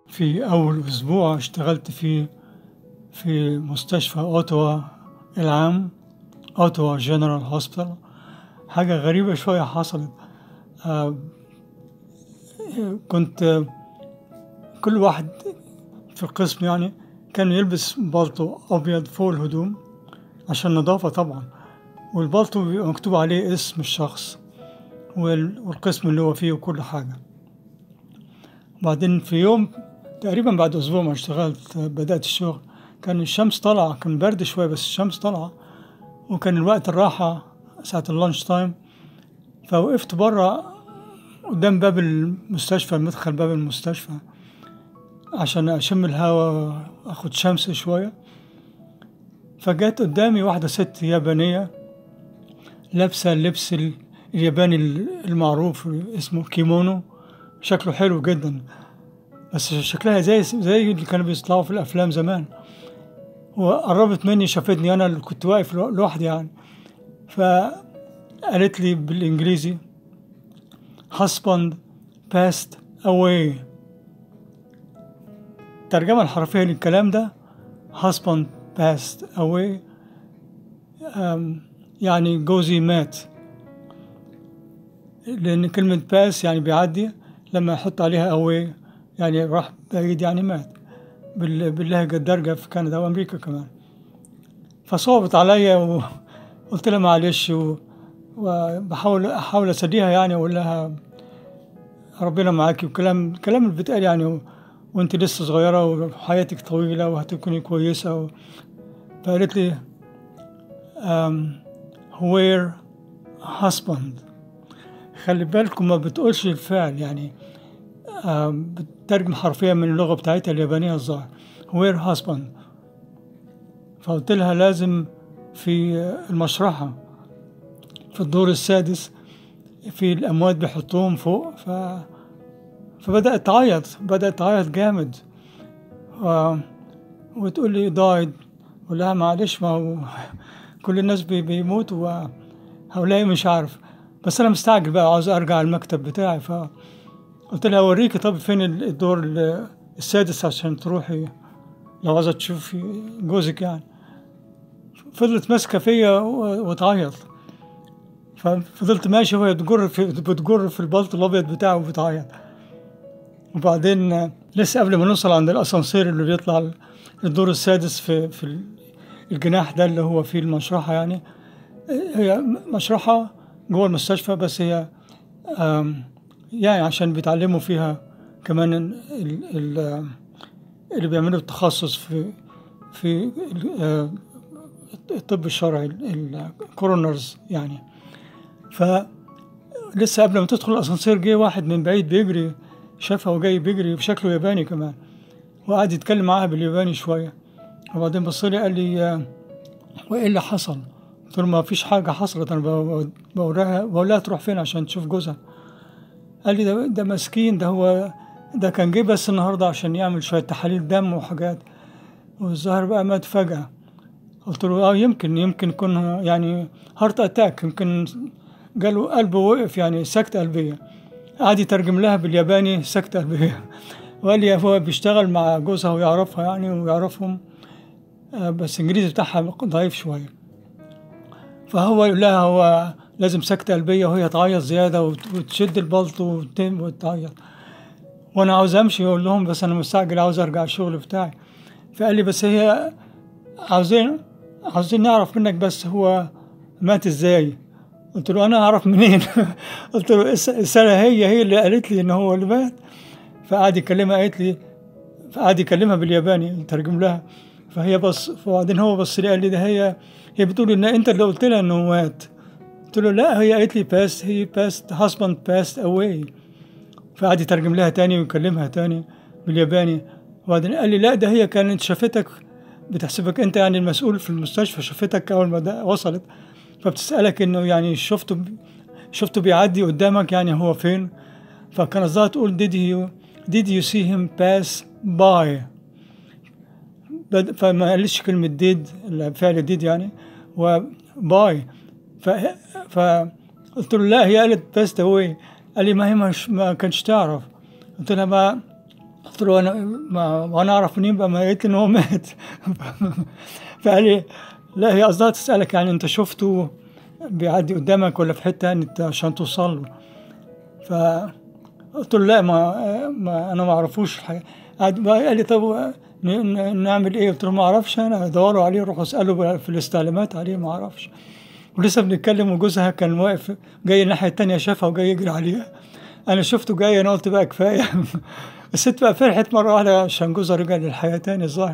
في أول أسبوع اشتغلت فيه في مستشفى أوتوا العام أوتوا جنرال هوسبيتال حاجة غريبة شوية حصلت آه، كنت آه، كل واحد في القسم يعني كان يلبس بالطو أبيض فوق الهدوم عشان نظافة طبعا والبالطو بيبقى مكتوب عليه اسم الشخص وال- والقسم اللي هو فيه وكل حاجة بعدين في يوم تقريبا بعد أسبوع ما اشتغلت بدأت الشغل كان الشمس طالعة كان برد شوية بس الشمس طالعة وكان الوقت الراحة ساعة اللانش تايم فوقفت برا قدام باب المستشفى مدخل باب المستشفى عشان أشم الهواء أخد شمس شوية فجت قدامي واحدة ست يابانية لابسة اللبس ال- الياباني المعروف اسمه كيمونو شكله حلو جدا بس شكلها زي زي اللي كانوا بيطلعوا في الأفلام زمان وقربت مني شافتني أنا اللي كنت واقف لو- لوحدي يعني فقالت لي بالإنجليزي husband passed away الترجمة الحرفية للكلام ده husband passed away أم، يعني جوزي مات لأن كلمة باس يعني بيعدي لما يحط عليها away يعني راح بعيد يعني مات بال- باللهجة الدارجة في كندا وأمريكا كمان فصعبت عليا وقلت لها معلش و- وبحاول أحاول أسديها يعني أقول لها ربنا معاكي وكلام كلام اللي بيتقال يعني و- وانت لسه صغيرة وحياتك طويلة وهتكوني كويسة و... فقالت لي um, where husband خلي بالكم ما بتقولش الفعل يعني آم، بتترجم حرفيا من اللغة بتاعتها اليابانية الظاهر where husband فقلت لها لازم في المشرحة في الدور السادس في الأموات بيحطوهم فوق ف... فبدأت تعيط بدأت تعيط جامد و... وتقول لي دايد أقول لها معلش ما هو كل الناس بي... بيموتوا هؤلاء مش عارف بس أنا مستعجل بقى عاوز أرجع المكتب بتاعي فقلت لها أوريكي طب فين الدور ال- السادس عشان تروحي لو عاوزة تشوفي جوزك يعني فضلت ماسكة فيا و- وتعيط ففضلت ماشي وهي بتجر في بتجر في البلط الابيض بتاعه وبتعيط وبعدين آه، لسه قبل ما نوصل عند الاسانسير اللي بيطلع الدور السادس في في ال- الجناح ده اللي هو فيه المشرحه يعني آه، هي مشرحه جوه المستشفى بس هي آم، يعني عشان بيتعلموا فيها كمان ال- ال- ال- اللي بيعملوا التخصص في في ال- آه، الطب الشرعي الكورونرز يعني فلسه قبل ما تدخل الاسانسير جه واحد من بعيد بيجري شافها وجاي بيجري بشكله ياباني كمان وقعد يتكلم معاها بالياباني شويه وبعدين بص لي قال لي آه، وايه اللي حصل؟ قلت له ما فيش حاجه حصلت انا ب- بوريها بقول لها تروح فين عشان تشوف جوزها قال لي ده, ده مسكين ده هو ده كان جه بس النهارده عشان يعمل شويه تحاليل دم وحاجات والظاهر بقى مات فجاه قلت له اه يمكن يمكن يكون يعني هارت اتاك يمكن جاله قلبه وقف يعني سكتة قلبية قعد يترجم لها بالياباني سكتة قلبية وقال لي هو بيشتغل مع جوزها ويعرفها يعني ويعرفهم آه، بس الانجليزي بتاعها ضعيف شوية فهو يقول لها هو لازم سكتة قلبية وهي تعيط زيادة وت- وتشد البلط وت- وتعيط وانا عاوز امشي اقول لهم بس انا مستعجل عاوز ارجع الشغل بتاعي فقال لي بس هي عاوزين عاوزين نعرف منك بس هو مات ازاي قلت له انا اعرف منين قلت له الس- السنه هي هي اللي قالت لي ان هو اللي مات فقعد يكلمها قالت لي فقعد يكلمها بالياباني يترجم لها فهي بص وبعدين هو بص لي قال لي ده هي هي بتقول ان انت اللي قلت لها انه مات قلت له لا هي قالت لي باست هي باست husband passed away فقعد يترجم لها تاني ويكلمها تاني بالياباني وبعدين قال لي لا ده هي كانت شافتك بتحسبك انت يعني المسؤول في المستشفى شافتك اول ما ده وصلت فبتسألك انه يعني شفته شفته بيعدي قدامك يعني هو فين فكان قصدها تقول did you did you see him pass by بد- فما قالش كلمة did الفعل did يعني و by ف فقلت له لا هي قالت passed away قال لي ما هي مش ما كانش تعرف قلت لها ما قلت له انا ما وانا اعرف منين بقى ما قلت ان هو مات فقال لي لا هي قصدها تسالك يعني انت شفته بيعدي قدامك ولا في حته انت عشان توصل له فقلت له لا ما, ما انا ما اعرفوش الحقيقة. قعد بقى قال لي طب ن- ن- نعمل ايه قلت له ما اعرفش انا دوروا عليه روحوا اسالوا بقى في الاستعلامات عليه ما اعرفش ولسه بنتكلم وجوزها كان واقف جاي الناحيه التانيه شافها وجاي يجري عليها انا شفته جاي انا قلت بقى كفايه الست بقى فرحت مره واحده عشان جوزها رجع للحياه تاني الظاهر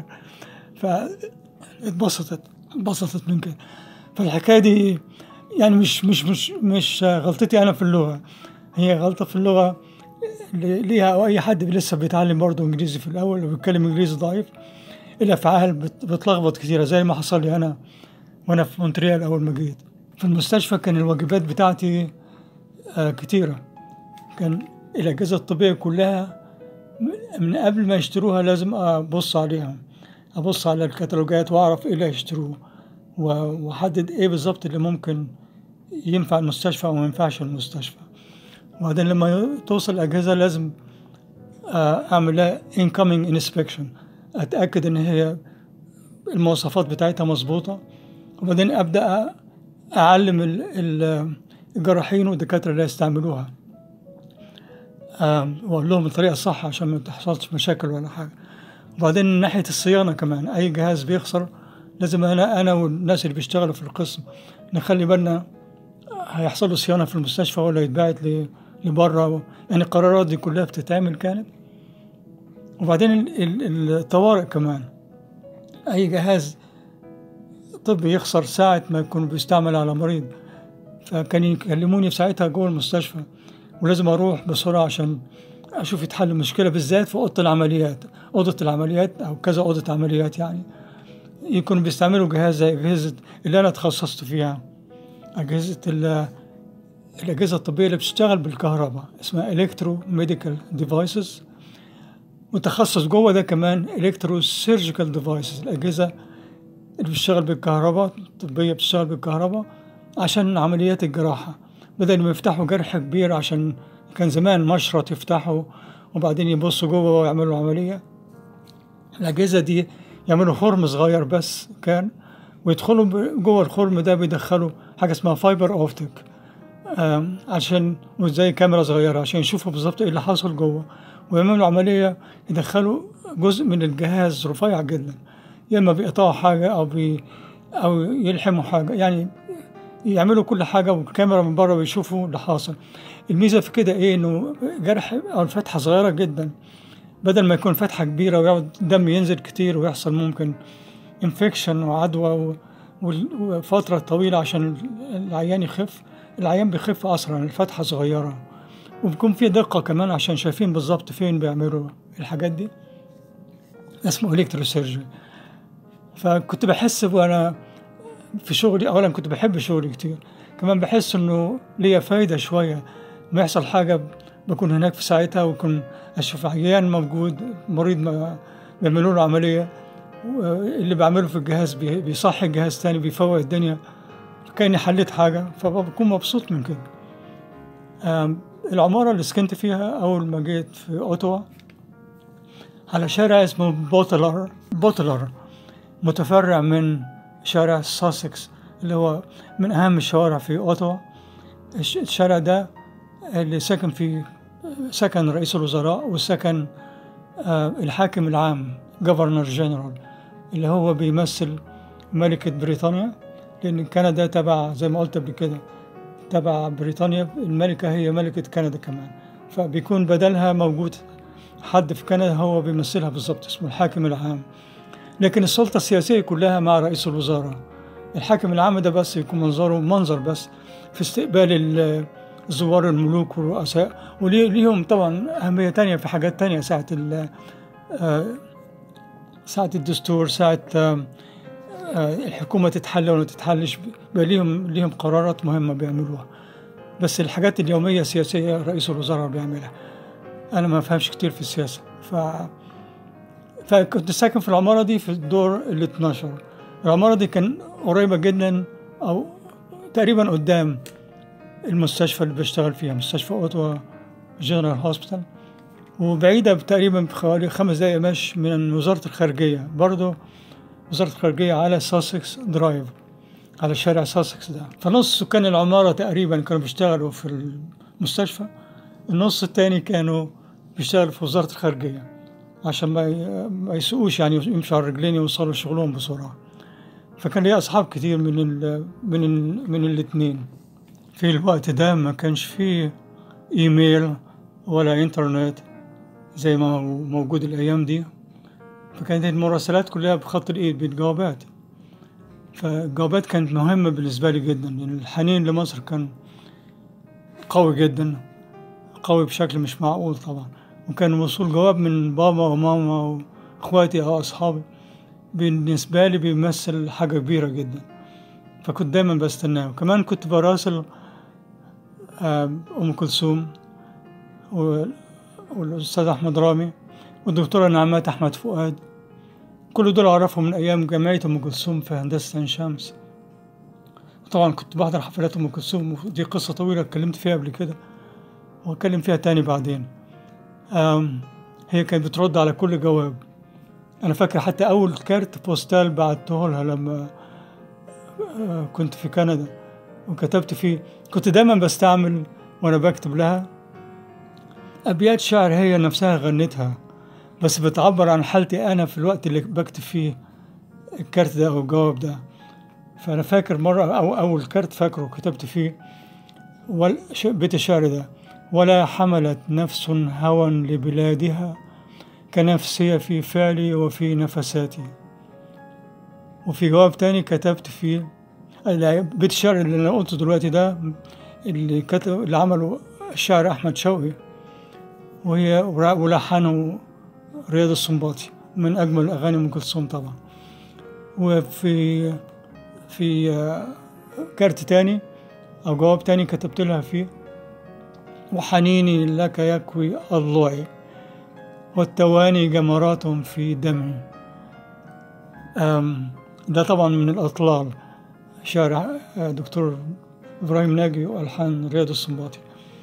فاتبسطت اتبسطت من كده فالحكايه دي يعني مش مش مش مش غلطتي انا في اللغه هي غلطه في اللغه اللي ليها او اي حد لسه بيتعلم برضه انجليزي في الاول وبيتكلم انجليزي ضعيف الافعال بت- بتلخبط كتيره زي ما حصل لي انا وانا في مونتريال اول ما جيت في المستشفى كان الواجبات بتاعتي آه، كتيره كان الاجهزه الطبيه كلها من قبل ما يشتروها لازم ابص عليها ابص على الكتالوجات واعرف ايه اللي هيشتروه و- واحدد ايه بالظبط اللي ممكن ينفع المستشفى او ما ينفعش المستشفى وبعدين لما توصل الاجهزه لازم آه، اعمل لها incoming inspection اتاكد ان هي المواصفات بتاعتها مظبوطه وبعدين ابدا أ- اعلم ال- ال- الجراحين والدكاتره اللي هيستعملوها آم، واقول لهم الطريقه الصح عشان ما تحصلش مشاكل ولا حاجه وبعدين من ناحيه الصيانه كمان اي جهاز بيخسر لازم انا انا والناس اللي بيشتغلوا في القسم نخلي بالنا هيحصل له صيانه في المستشفى ولا يتبعت ل- لبره يعني القرارات دي كلها بتتعمل كانت وبعدين ال- ال- الطوارئ كمان اي جهاز طبي يخسر ساعة ما يكون بيستعمل على مريض فكان يكلموني في ساعتها جوه المستشفى ولازم اروح بسرعة عشان اشوف يتحل المشكلة بالذات في اوضة العمليات اوضة العمليات او كذا اوضة عمليات يعني يكونوا بيستعملوا جهاز زي اجهزة اللي انا تخصصت فيها اجهزة ال- الاجهزة الطبية اللي بتشتغل بالكهرباء اسمها الكترو ميديكال ديفايسز متخصص جوه ده كمان الكترو سيرجيكال ديفايسز الاجهزة اللي بتشتغل بالكهرباء الطبية بتشتغل بالكهرباء عشان عمليات الجراحة بدل ما يفتحوا جرح كبير عشان كان زمان مشرط يفتحوا وبعدين يبصوا جوه ويعملوا عملية الأجهزة دي يعملوا خرم صغير بس كان ويدخلوا ب- جوه الخرم ده بيدخلوا حاجة اسمها فايبر أوفتيك آم، عشان وزي كاميرا صغيرة عشان يشوفوا بالظبط ايه اللي حصل جوه ويعملوا عملية يدخلوا جزء من الجهاز رفيع جدا يا اما بيقطعوا حاجة او بي او يلحموا حاجة يعني يعملوا كل حاجة والكاميرا من بره بيشوفوا اللي حاصل الميزة في كده ايه انه جرح او الفتحة صغيرة جدا بدل ما يكون فتحة كبيرة ويقعد دم ينزل كتير ويحصل ممكن انفكشن وعدوى و- وال- وفترة طويلة عشان العيان يخف العيان بيخف أسرع الفتحة صغيرة وبيكون في دقة كمان عشان شايفين بالظبط فين بيعملوا الحاجات دي اسمه الكتروسيرجري فكنت بحس وانا في شغلي اولا كنت بحب شغلي كتير كمان بحس انه ليا فايدة شوية ما يحصل حاجة بكون هناك في ساعتها وكون اشوف عيان موجود مريض ما بيعملوا له عملية اللي بعمله في الجهاز بي- بيصحي الجهاز تاني بيفوق الدنيا كأني حليت حاجة فبكون مبسوط من كده آم، العمارة اللي سكنت فيها أول ما جيت في أوتوا على شارع اسمه بوتلر بوتلر متفرع من شارع ساسكس اللي هو من أهم الشوارع في أوتوا الش- الشارع ده اللي سكن فيه سكن رئيس الوزراء وسكن آه، الحاكم العام جفرنر جنرال اللي هو بيمثل ملكة بريطانيا لأن كندا تبع زي ما قلت قبل كده تبع بريطانيا الملكة هي ملكة كندا كمان فبيكون بدلها موجود حد في كندا هو بيمثلها بالظبط اسمه الحاكم العام لكن السلطة السياسية كلها مع رئيس الوزراء الحاكم العام ده بس يكون منظره منظر بس في استقبال ال- الزوار الملوك والرؤساء وليهم طبعا أهمية تانية في حاجات تانية ساعة ال- آه، ساعة الدستور ساعة آه، آه، الحكومة تتحل ولا تتحلش بيبقى ليهم ليهم قرارات مهمة بيعملوها بس الحاجات اليومية السياسية رئيس الوزراء بيعملها أنا ما فهمش كتير في السياسة ف فكنت ساكن في العمارة دي في الدور ال 12 العمارة دي كان قريبة جدا أو تقريبا قدام المستشفى اللي بشتغل فيها مستشفى أوتوا جنرال هوسبيتال وبعيدة تقريبا بحوالي خمس دقايق مشي من وزارة الخارجية برضه وزارة الخارجية على ساسكس درايف على شارع ساسكس ده فنص سكان العمارة تقريبا كانوا بيشتغلوا في المستشفى النص التاني كانوا بيشتغلوا في وزارة الخارجية عشان ما ي- ما يسوقوش يعني يمشوا على رجلين يوصلوا شغلهم بسرعة فكان لي أصحاب كتير من ال من ال من الاتنين في الوقت ده ما كانش فيه إيميل ولا إنترنت زي ما هو موجود الأيام دي فكانت المراسلات كلها بخط الإيد بالجوابات فالجوابات كانت مهمة بالنسبة لي جدا لأن الحنين لمصر كان قوي جدا قوي بشكل مش معقول طبعا وكان وصول جواب من بابا وماما وإخواتي أو أصحابي بالنسبة لي بيمثل حاجة كبيرة جدا فكنت دايما بستناه وكمان كنت براسل آم، أم كلثوم و- والأستاذ أحمد رامي والدكتورة نعمات أحمد فؤاد كل دول أعرفهم من أيام جمعية أم كلثوم في هندسة عين شمس طبعا كنت بحضر حفلات أم كلثوم ودي قصة طويلة اتكلمت فيها قبل كده وأتكلم فيها تاني بعدين آم، هي كانت بترد على كل جواب أنا فاكر حتى أول كارت بوستال بعته لها لما آه، كنت في كندا وكتبت فيه كنت دايما بستعمل وأنا بكتب لها أبيات شعر هي نفسها غنتها بس بتعبر عن حالتي أنا في الوقت اللي بكتب فيه الكارت ده أو الجواب ده فأنا فاكر مرة أو أول كارت فاكره كتبت فيه وال- ش- بيت الشعر ده ولا حملت نفس هوى لبلادها كنفسي في فعلي وفي نفساتي وفي جواب تاني كتبت فيه لا، بيت الشعر اللي أنا قلته دلوقتي ده اللي كتب اللي عمله الشاعر أحمد شوقي وهي ولحنه رياض السنباطي من أجمل أغاني أم كلثوم طبعا وفي في آه، كارت تاني أو جواب تاني كتبت لها فيه وحنيني لك يكوي الضوء والتواني جمرات في دمي أم، ده طبعا من الأطلال شارع آه، دكتور إبراهيم ناجي وألحان رياض السنباطي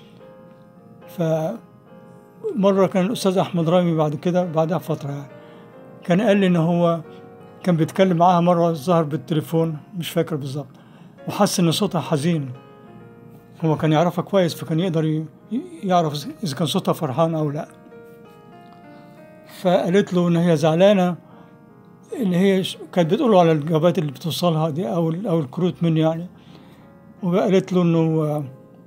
فمرة كان الأستاذ أحمد رامي بعد كده بعدها فترة يعني كان قال لي إن هو كان بيتكلم معاها مرة ظهر بالتليفون مش فاكر بالظبط وحس إن صوتها حزين هو كان يعرفها كويس فكان يقدر ي- يعرف إذا كان صوتها فرحان أو لأ فقالت له إن هي زعلانة اللي هي ش- كانت بتقول له على الجوابات اللي بتوصلها دي أو ال- أو الكروت مني يعني وقالت له إنه آه،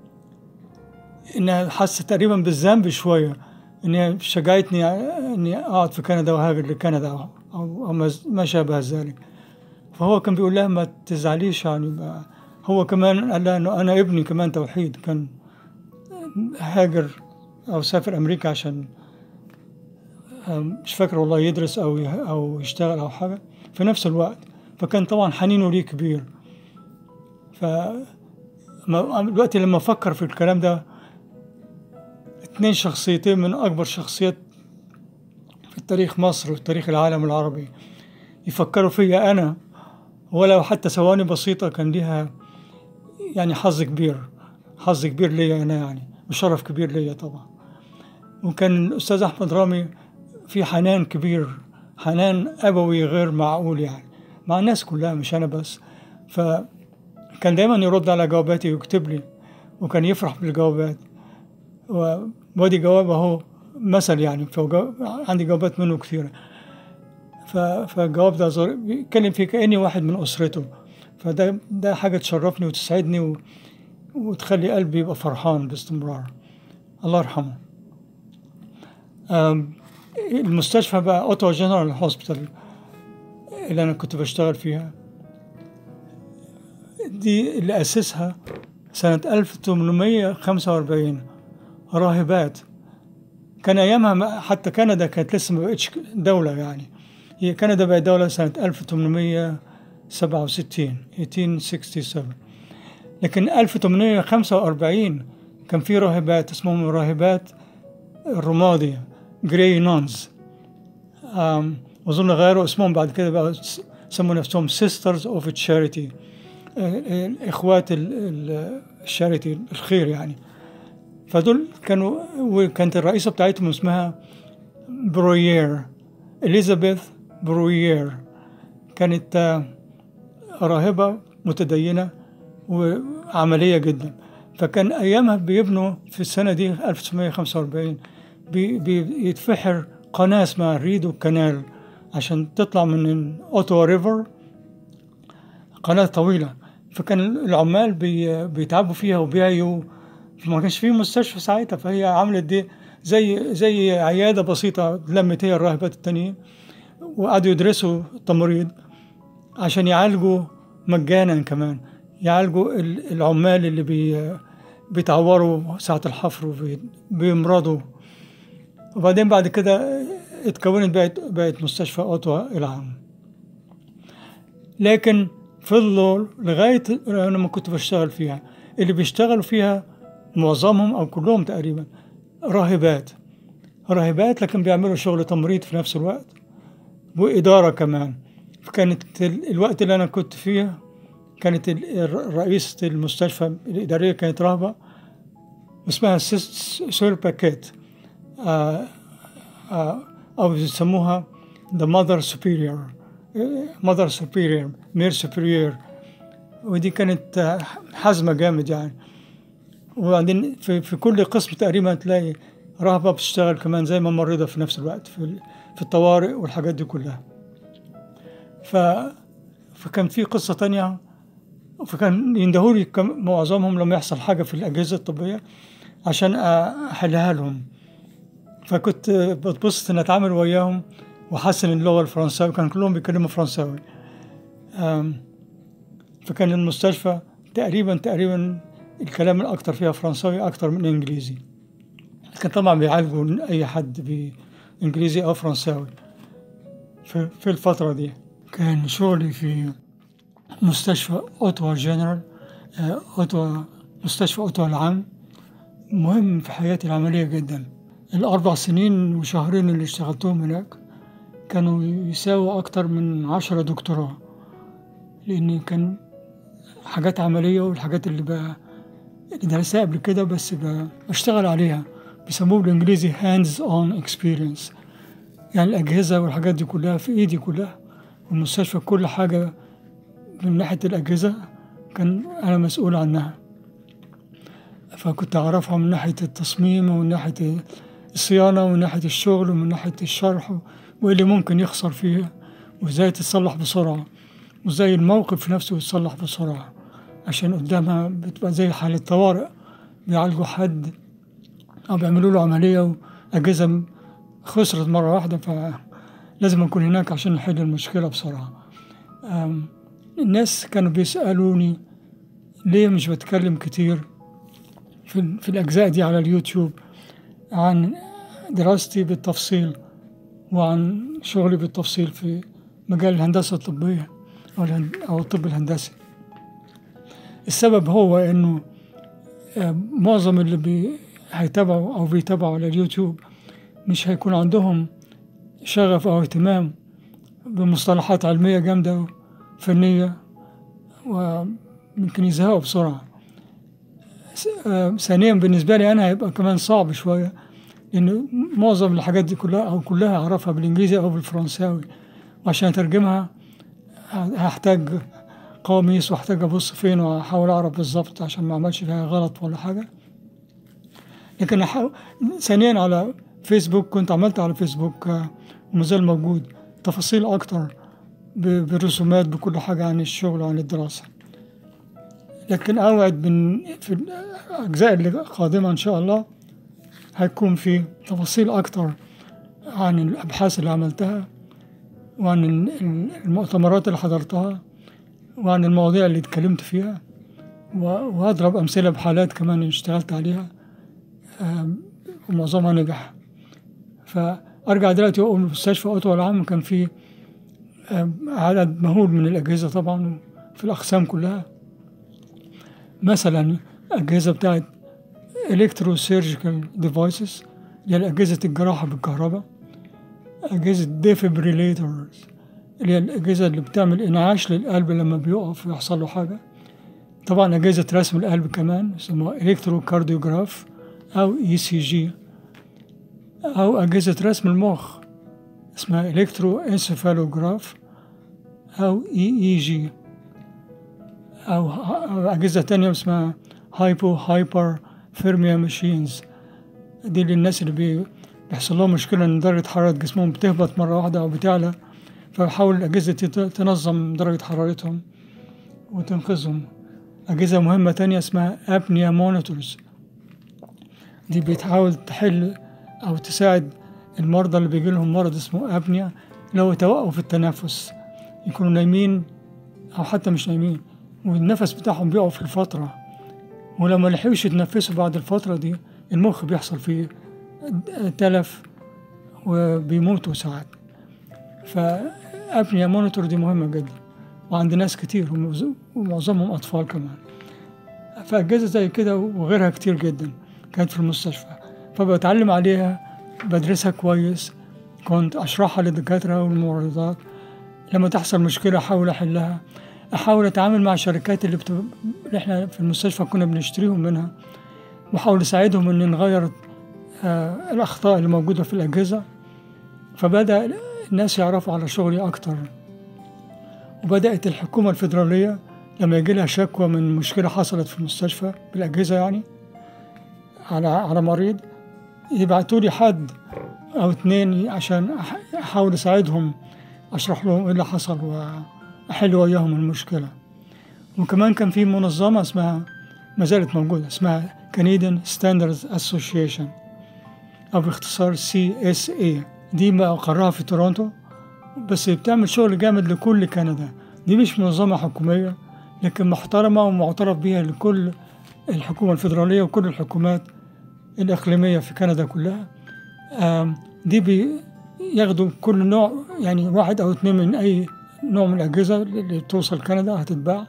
إنها حست تقريبا بالذنب شوية إن هي شجعتني إني أقعد في كندا وهاجر لكندا أو أو أو ما- ما شابه ذلك فهو كان بيقول لها ما تزعليش يعني ما هو كمان قال لها إنه أنا ابني كمان توحيد كان هاجر أو سافر أمريكا عشان أم، مش فاكر والله يدرس أو يه- أو يشتغل أو حاجة في نفس الوقت فكان طبعا حنينه ليه كبير ف ما- دلوقتي لما أفكر في الكلام ده اتنين شخصيتين من أكبر شخصيات في تاريخ مصر وفي تاريخ العالم العربي يفكروا فيا أنا ولو حتى ثواني بسيطة كان ليها يعني حظ كبير حظ كبير ليا أنا يعني وشرف كبير ليا طبعا وكان الأستاذ أحمد رامي في حنان كبير حنان أبوي غير معقول يعني مع الناس كلها مش أنا بس فكان دايما يرد على جواباتي ويكتب لي وكان يفرح بالجوابات و- وادي جواب اهو مثل يعني فجو- عندي جوابات منه كثيرة ف- فالجواب ده زار- بيتكلم فيه كأني واحد من أسرته فده ده حاجة تشرفني وتسعدني و... وتخلي قلبي يبقى فرحان باستمرار الله يرحمه أم، المستشفى بقى أوتو جنرال هوسبيتال اللي أنا كنت بشتغل فيها دي اللي أسسها سنة 1845 راهبات كان أيامها ما- حتى كندا كانت لسه ما بقتش دولة يعني هي كندا بقت دولة سنة 1867 1867 لكن 1845 كان في راهبات اسمهم راهبات الرمادي جراي نونز وأظن غيروا اسمهم بعد كده بقى س- سموا نفسهم سيسترز اوف تشاريتي اخوات ال- ال- الشاريتي الخير يعني فدول كانوا وكانت الرئيسة بتاعتهم اسمها برويير إليزابيث برويير كانت آه، راهبة متدينة وعملية جدا فكان أيامها بيبنوا في السنة دي 1945 بي- بيتفحر قناة اسمها ريدو كانال عشان تطلع من أوتوا ريفر قناة طويلة فكان العمال بي بيتعبوا فيها وبيعيوا ما كانش فيه مستشفى ساعتها فهي عملت دي زي زي عيادة بسيطة لمت هي الراهبات التانيين وقعدوا يدرسوا التمريض عشان يعالجوا مجانا كمان يعالجوا ال- العمال اللي بي بيتعوروا ساعة الحفر وبيمرضوا وبعدين بعد كده اتكونت بقت بقت مستشفى أوتوا العام لكن فضلوا لغاية أنا لما كنت بشتغل فيها اللي بيشتغلوا فيها معظمهم أو كلهم تقريبا راهبات راهبات لكن بيعملوا شغل تمريض في نفس الوقت وإدارة كمان فكانت ال- الوقت اللي أنا كنت فيه كانت ال- الر- رئيسة المستشفى الإدارية كانت راهبة اسمها سيس- سور باكيت آه، آه، أو بيسموها The Mother Superior Mother Superior Mare Superior ودي كانت آه، حزمة جامد يعني وبعدين في, في كل قسم تقريبا تلاقي راهبة بتشتغل كمان زي ما ممرضة في نفس الوقت في, ال- في الطوارئ والحاجات دي كلها ف فكان في قصة تانية فكان يندهولي كم- معظمهم لما يحصل حاجة في الأجهزة الطبية عشان أحلها لهم فكنت بتبسط إن أتعامل وياهم وأحسن اللغة الفرنساوي كان كلهم بيتكلموا فرنساوي أم، فكان المستشفى تقريبا تقريبا الكلام الأكتر فيها فرنساوي أكتر من إنجليزي لكن طبعا بيعالجوا أي حد بإنجليزي أو فرنساوي في, في الفترة دي كان شغلي في مستشفى أوتوا جنرال آه، أوتوا مستشفى أوتوا العام مهم في حياتي العملية جدا الأربع سنين وشهرين اللي اشتغلتهم هناك كانوا يساووا أكتر من عشرة دكتوراه لأن كان حاجات عملية والحاجات اللي بقى اللي درستها قبل كده بس ب- بشتغل عليها بيسموه بالإنجليزي hands on experience يعني الأجهزة والحاجات دي كلها في إيدي كلها والمستشفى كل حاجة من ناحية الأجهزة كان أنا مسؤول عنها فكنت أعرفها من ناحية التصميم ومن ناحية الصيانة ومن ناحية الشغل ومن ناحية الشرح وإيه اللي ممكن يخسر فيها وإزاي تتصلح بسرعة وإزاي الموقف نفسه يتصلح بسرعة عشان قدامها بتبقى زي حالة طوارئ بيعالجوا حد أو بيعملوا له عملية وأجهزة خسرت مرة واحدة فلازم أكون هناك عشان نحل المشكلة بسرعة أم، الناس كانوا بيسألوني ليه مش بتكلم كتير في, ال- في الأجزاء دي على اليوتيوب عن دراستي بالتفصيل وعن شغلي بالتفصيل في مجال الهندسة الطبية أو الهن- أو الطب الهندسي السبب هو إنه آه، معظم اللي بي هيتابعوا أو بيتابعوا على اليوتيوب مش هيكون عندهم شغف أو اهتمام بمصطلحات علمية جامدة وفنية وممكن يزهقوا بسرعة س- آه، ثانيا بالنسبة لي أنا هيبقى كمان صعب شوية لأن معظم الحاجات دي كلها أو كلها أعرفها بالإنجليزي أو بالفرنساوي وعشان أترجمها ه- هحتاج قواميس واحتاج أبص فين وأحاول أعرف بالظبط عشان ما أعملش فيها غلط ولا حاجة لكن أحاول ثانيا على فيسبوك كنت عملت على فيسبوك آه، ومازال موجود تفاصيل أكتر ب- برسومات بكل حاجة عن الشغل وعن الدراسة لكن أوعد من في الأجزاء اللي قادمة إن شاء الله هيكون في تفاصيل أكتر عن الأبحاث اللي عملتها وعن ال- ال- المؤتمرات اللي حضرتها وعن المواضيع اللي اتكلمت فيها و- وهضرب أمثلة بحالات كمان اشتغلت عليها آم، ومعظمها نجح فأرجع دلوقتي وأقول مستشفى أوتوا العام كان فيه آم، عدد مهول من الأجهزة طبعا في الأقسام كلها مثلا أجهزة بتاعت إلكترو سيرجيكال ديفايسز اللي هي أجهزة الجراحة بالكهرباء أجهزة ديفبريليتورز اللي هي الأجهزة اللي بتعمل إنعاش للقلب لما بيقف ويحصل له حاجة طبعا أجهزة رسم القلب كمان يسموها إلكترو كارديوجراف أو إي سي جي أو أجهزة رسم المخ اسمها إلكترو انسفالوجراف أو إي إي جي أو أو أجهزة تانية اسمها هايبو هايبر ثيرميا ماشينز دي للناس اللي بي- بيحصل لهم مشكلة إن درجة حرارة جسمهم بتهبط مرة واحدة أو بتعلى فبحاول الأجهزة دي ت- تنظم درجة حرارتهم وتنقذهم أجهزة مهمة تانية اسمها أبنيا مونيتورز دي بتحاول تحل أو تساعد المرضى اللي بيجي لهم مرض اسمه أبنيا لو توقف التنفس يكونوا نايمين أو حتى مش نايمين والنفس بتاعهم بيقف لفترة ولما لحقوش يتنفسوا بعد الفترة دي المخ بيحصل فيه تلف وبيموتوا ساعات فأبنيا مونيتور دي مهمة جدا وعند ناس كتير ومعظ- ومعظمهم أطفال كمان فأجهزة زي كده وغيرها كتير جدا كانت في المستشفى فبتعلم عليها بدرسها كويس كنت أشرحها للدكاترة والممرضات لما تحصل مشكلة أحاول أحلها أحاول أتعامل مع الشركات اللي, بت... اللي إحنا في المستشفى كنا بنشتريهم منها وأحاول أساعدهم إن نغير آه الأخطاء اللي موجودة في الأجهزة فبدأ الناس يعرفوا على شغلي أكتر وبدأت الحكومة الفيدرالية لما يجي لها شكوى من مشكلة حصلت في المستشفى بالأجهزة يعني على على مريض يبعتوا لي حد أو اتنين عشان أح- أحاول أساعدهم أشرح لهم إيه اللي حصل وأحل وياهم المشكلة وكمان كان في منظمة اسمها ما زالت موجودة اسمها Canadian Standards Association أو باختصار CSA دي مقرها في تورونتو بس بتعمل شغل جامد لكل كندا دي مش منظمة حكومية لكن محترمة ومعترف بيها لكل الحكومة الفيدرالية وكل الحكومات الإقليمية في كندا كلها آم، دي بياخدوا كل نوع يعني واحد أو اتنين من أي نوع من الأجهزة اللي توصل كندا هتتباع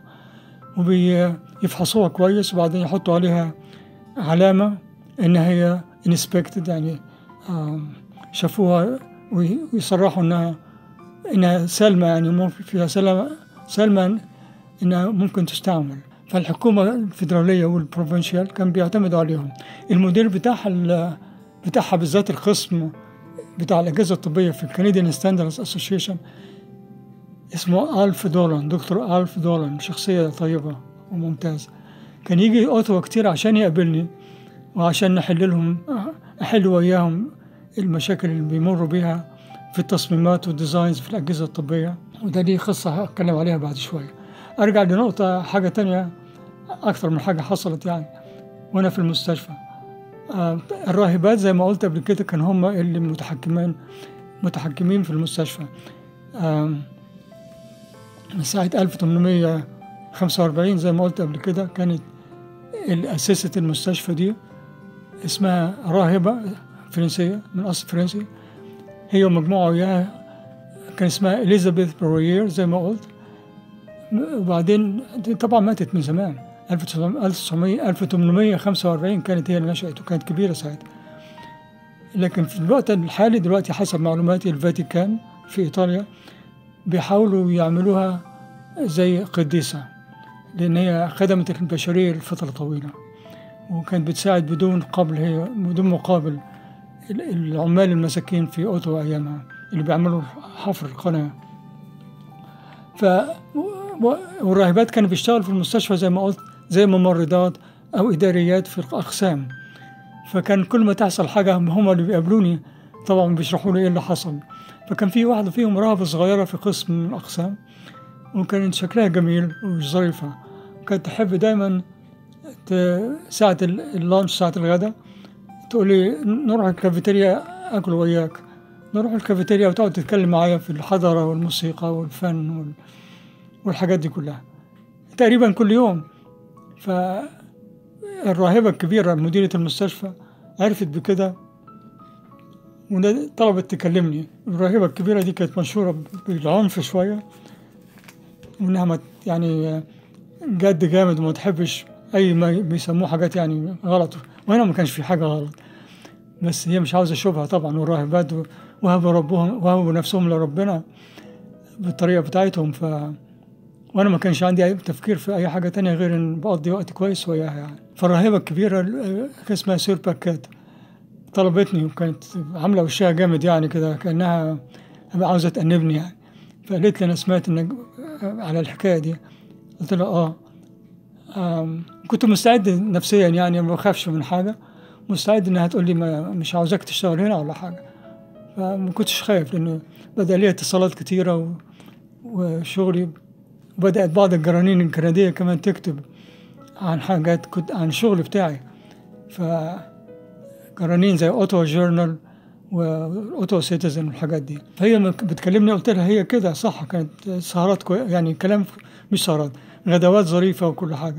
وبيفحصوها كويس وبعدين يحطوا عليها علامة إن هي inspected يعني آم، شافوها وي- ويصرحوا إنها إنها سلمى يعني ممكن فيها سلمى سلمى إنها ممكن تستعمل فالحكومة الفيدرالية والبروفنشال كان بيعتمدوا عليهم المدير بتاعها ال- بتاعها بالذات القسم بتاع الأجهزة الطبية في الكنديان ستاندردز أسوشيشن اسمه ألف دولان دكتور ألف دولان شخصية طيبة وممتازة كان يجي أوتوا كتير عشان يقابلني وعشان نحل لهم أحل وياهم المشاكل اللي بيمروا بيها في التصميمات والديزاينز في الأجهزة الطبية وده دي قصة هتكلم عليها بعد شوية أرجع لنقطة حاجة تانية أكتر من حاجة حصلت يعني وأنا في المستشفى آه، الراهبات زي ما قلت قبل كده كان هم اللي متحكمين متحكمين في المستشفى آم، من ساعة 1845 زي ما قلت قبل كده كانت اللي أسست المستشفى دي اسمها راهبة فرنسية من أصل فرنسي هي ومجموعة وياها كان اسمها إليزابيث بروير زي ما قلت وبعدين دي طبعا ماتت من زمان 1900 1845 كانت هي اللي نشأت وكانت كبيرة ساعتها لكن في الوقت الحالي دلوقتي حسب معلوماتي الفاتيكان في إيطاليا بيحاولوا يعملوها زي قديسة لأن هي خدمت البشرية لفترة طويلة وكانت بتساعد بدون قبل هي بدون مقابل ال- العمال المساكين في أوتوا أيامها اللي بيعملوا حفر القناة ف و- والراهبات كانوا بيشتغلوا في المستشفى زي ما قلت زي ممرضات أو إداريات في الأقسام فكان كل ما تحصل حاجة هم اللي بيقابلوني طبعا بيشرحوا لي إيه اللي حصل فكان في واحدة فيهم راهبة صغيرة في قسم من الأقسام وكانت شكلها جميل وظريفة كانت تحب دايما ت- ساعة ال- اللانش ساعة الغداء تقول لي نروح الكافيتيريا أكل وياك نروح الكافيتيريا وتقعد تتكلم معايا في الحضارة والموسيقى والفن وال... والحاجات دي كلها تقريبا كل يوم فالراهبة الكبيرة مديرة المستشفى عرفت بكده وطلبت تكلمني الراهبة الكبيرة دي كانت مشهورة بالعنف شوية وإنها ما يعني جد جامد وما تحبش أي ما بيسموه حاجات يعني غلط وهنا ما كانش في حاجة غلط بس هي مش عاوزة شبهة طبعا والراهبات وهبوا ربهم وهبوا نفسهم لربنا بالطريقة بتاعتهم ف وانا ما كانش عندي اي تفكير في اي حاجه تانية غير ان بقضي وقت كويس وياها يعني فالراهبه الكبيره اللي اسمها سير باكات طلبتني وكانت عامله وشها جامد يعني كده كانها عاوزه تأنبني يعني فقالت لي انا سمعت انك على الحكايه دي قلت لها اه آم، كنت مستعد نفسيا يعني ما بخافش من حاجه مستعد انها تقول لي ما مش عاوزاك تشتغل هنا ولا حاجه فما كنتش خايف لانه بدا لي اتصالات كتيره و... وشغلي بدات بعض الجرانين الكنديه كمان تكتب عن حاجات كنت عن الشغل بتاعي ف جرانين زي اوتو جورنال واوتو سيتيزن والحاجات دي فهي لما بتكلمني قلت لها هي كده صح كانت سهرات كوي... يعني كلام مش سهرات غدوات ظريفه وكل حاجه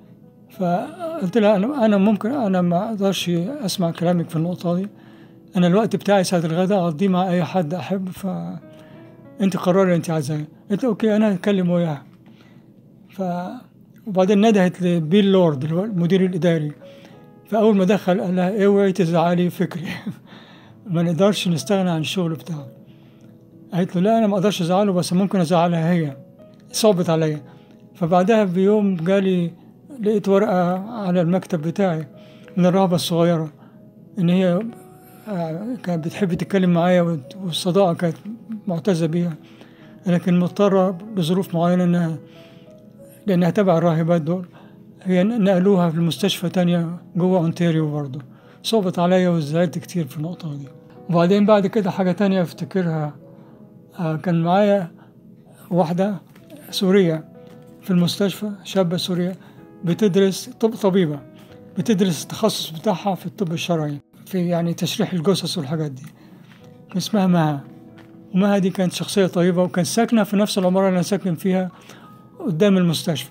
فقلت لها انا انا ممكن انا ما اقدرش اسمع كلامك في النقطه دي انا الوقت بتاعي ساعه الغداء اقضيه مع اي حد احب ف انت قرري انت عايزاه قلت اوكي انا هتكلم وياها ف وبعدين ندهت لبيل لورد اللي هو المدير الاداري فاول ما دخل قال لها اوعي تزعلي فكري ما نقدرش نستغنى عن الشغل بتاعه قالت له لا انا ما اقدرش ازعله بس ممكن ازعلها هي صعبت عليا فبعدها بيوم جالي لقيت ورقة على المكتب بتاعي من الرهبة الصغيرة إن هي آه، كانت بتحب تتكلم معايا والت- والصداقة كانت معتزة بيها لكن مضطرة بظروف معينة إنها لأنها تبع الراهبات دول هي نقلوها في المستشفى تانية جوه أونتاريو برضه صعبت عليا وزعلت كتير في النقطة دي وبعدين بعد كده حاجة تانية أفتكرها آه، كان معايا واحدة سورية في المستشفى شابة سورية بتدرس طب طبيبة بتدرس التخصص بتاعها في الطب الشرعي في يعني تشريح الجثث والحاجات دي كان اسمها مها ومها دي كانت شخصية طيبة وكانت ساكنة في نفس العمارة اللي أنا ساكن فيها قدام المستشفى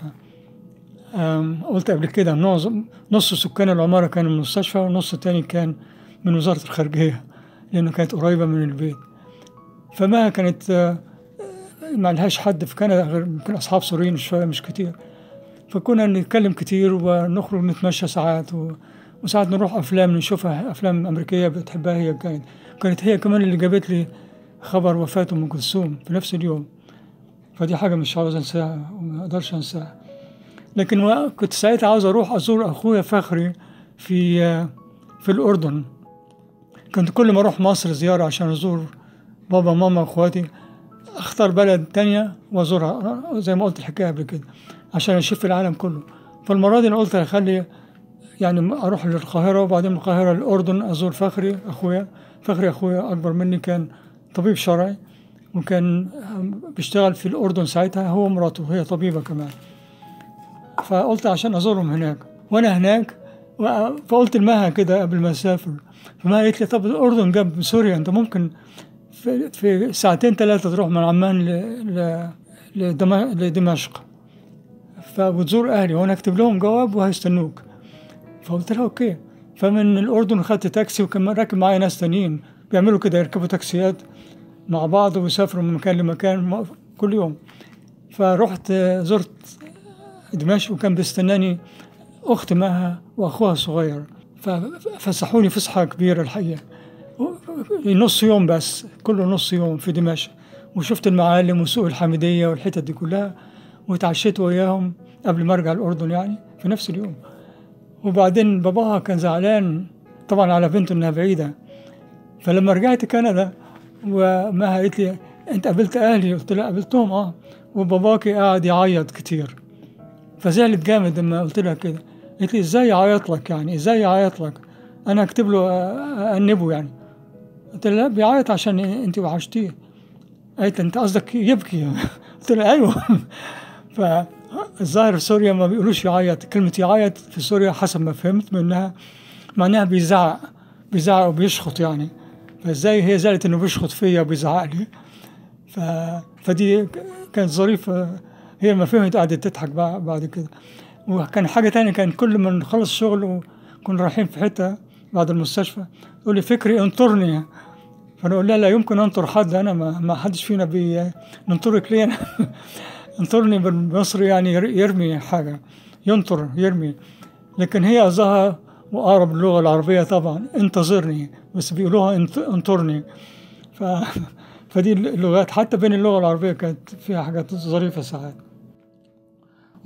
أم، قلت قبل كده معظم نص سكان العمارة كانوا من المستشفى والنص التاني كان من وزارة الخارجية لأنه كانت قريبة من البيت فما كانت آه، ما لهاش حد في كندا غير يمكن أصحاب سوريين شوية مش كتير فكنا نتكلم كتير ونخرج نتمشى ساعات و... وساعات نروح أفلام نشوفها أفلام أمريكية بتحبها هي كانت كانت هي كمان اللي جابت لي خبر وفاة أم كلثوم في نفس اليوم فدي حاجة مش عاوز أنساها وما أقدرش أنساها لكن و- كنت ساعتها عاوز أروح أزور أخويا فخري في في الأردن كنت كل ما أروح مصر زيارة عشان أزور بابا ماما وأخواتي أختار بلد تانية وأزورها زي ما قلت الحكاية قبل كده عشان أشوف العالم كله فالمرة دي أنا قلت أخلي يعني أروح للقاهرة وبعدين من القاهرة الأردن أزور فخري أخويا فخري أخويا أكبر مني كان طبيب شرعي وكان بيشتغل في الأردن ساعتها هو ومراته وهي طبيبة كمان فقلت عشان أزورهم هناك وأنا هناك و- فقلت لمها كده قبل ما أسافر فما قالت لي طب الأردن جنب سوريا أنت ممكن في, في ساعتين ثلاثة تروح من عمان ل... ل... لدم- لدمشق فبتزور أهلي وأنا أكتب لهم جواب وهيستنوك فقلت لها أوكي فمن الأردن خدت تاكسي وكان راكب معايا ناس تانيين بيعملوا كده يركبوا تاكسيات مع بعض ويسافروا من مكان لمكان م- كل يوم فرحت آه، زرت دمشق وكان بيستناني أخت معها وأخوها الصغير ففسحوني فسحة كبيرة الحقيقة نص يوم بس كله نص يوم في دمشق وشفت المعالم وسوق الحميدية والحتت دي كلها وتعشيت وياهم قبل ما ارجع الأردن يعني في نفس اليوم وبعدين باباها كان زعلان طبعا على بنته انها بعيدة فلما رجعت كندا وما قالت لي انت قابلت اهلي قلت لها قابلتهم اه وباباكي قاعد يعيط كتير فزعلت جامد لما قلت لها كده قالت لي ازاي يعيط لك يعني ازاي يعيط لك انا اكتب له أ- أأنبه يعني قلت لها لا بيعيط عشان انت وحشتيه قالت لي انت قصدك يبكي قلت لها ايوه فالظاهر في سوريا ما بيقولوش يعيط كلمة يعيط في سوريا حسب ما فهمت منها معناها بيزعق بيزعق وبيشخط يعني فازاي هي زعلت انه بيشخط فيا وبيزعق لي ف... فدي كانت ظريفة هي ما فهمت قعدت تضحك بع- بعد كده وكان حاجة تانية كان كل ما نخلص شغل وكنا رايحين في حتة بعد المستشفى تقول لي فكري انطرني فانا اقول لها لا يمكن انطر حد انا ما, ما حدش فينا بي ننطرك ليه أنا؟ انطرني بالمصري يعني ير- يرمي حاجة ينطر يرمي لكن هي قصدها وأقرب اللغة العربية طبعا انتظرني بس بيقولوها انت- انطرني ف... فدي اللغات حتى بين اللغة العربية كانت فيها حاجات ظريفة ساعات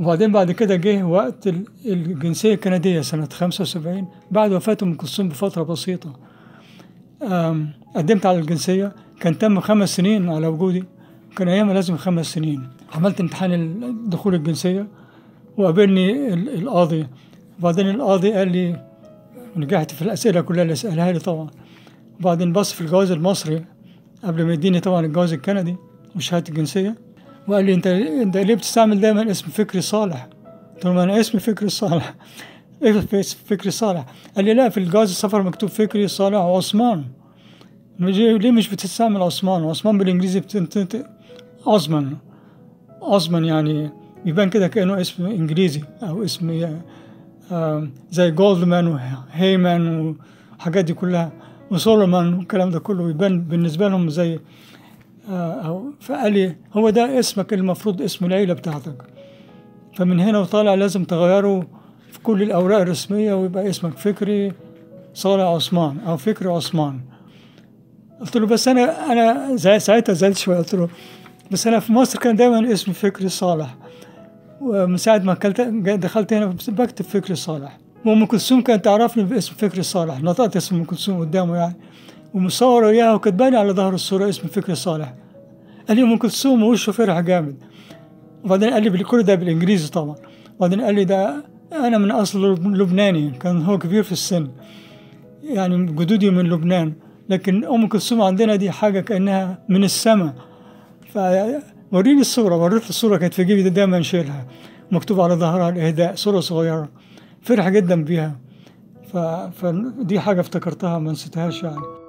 وبعدين بعد كده جه وقت ال- الجنسية الكندية سنة 75 بعد وفاة أم كلثوم بفترة بسيطة آم، قدمت على الجنسية كان تم خمس سنين على وجودي كان أيامها لازم خمس سنين عملت امتحان ال- دخول الجنسية وقابلني ال- القاضي وبعدين القاضي قال لي نجحت في الأسئلة كلها اللي سألها لي طبعا وبعدين بص في الجواز المصري قبل ما يديني طبعا الجواز الكندي وشهادة الجنسية وقال لي انت انت ليه بتستعمل دايما اسم فكري صالح؟ قلت له ما انا اسمي فكري صالح ايه في اسم فكري صالح؟ قال لي لا في الجواز السفر مكتوب فكري صالح وعثمان مش- ليه مش بتستعمل عثمان؟ عثمان بالانجليزي بتنطق عثمان عثمان يعني يبان كده كانه اسم انجليزي او اسم آه، زي جولدمان وهيمان والحاجات دي كلها وسولومان والكلام ده كله يبان بالنسبه لهم زي آه، أو فقال لي هو ده اسمك المفروض اسم العيلة بتاعتك فمن هنا وطالع لازم تغيره في كل الأوراق الرسمية ويبقى اسمك فكري صالح عثمان أو فكري عثمان قلت له بس أنا أنا زي ساعتها زعلت شوية قلت له بس أنا في مصر كان دايما اسمي فكري صالح ومن ساعة ما كلت دخلت هنا بكتب فكري صالح وأم كلثوم كانت تعرفني باسم فكري صالح نطقت اسم أم كلثوم قدامه يعني ومصورة إياها وكاتبالي على ظهر الصورة اسم فكري صالح قال لي أم كلثوم وشه فرح جامد وبعدين قال لي بال- كل ده بالإنجليزي طبعا وبعدين قال لي ده أنا من أصل لب- لبناني كان هو كبير في السن يعني جدودي من لبنان لكن أم كلثوم عندنا دي حاجة كأنها من السماء فوريني الصورة وريت الصورة كانت في جيبي دايما شيلها مكتوب على ظهرها الإهداء صورة صغيرة فرح جدا بيها ف... فدي حاجة افتكرتها ما نسيتهاش يعني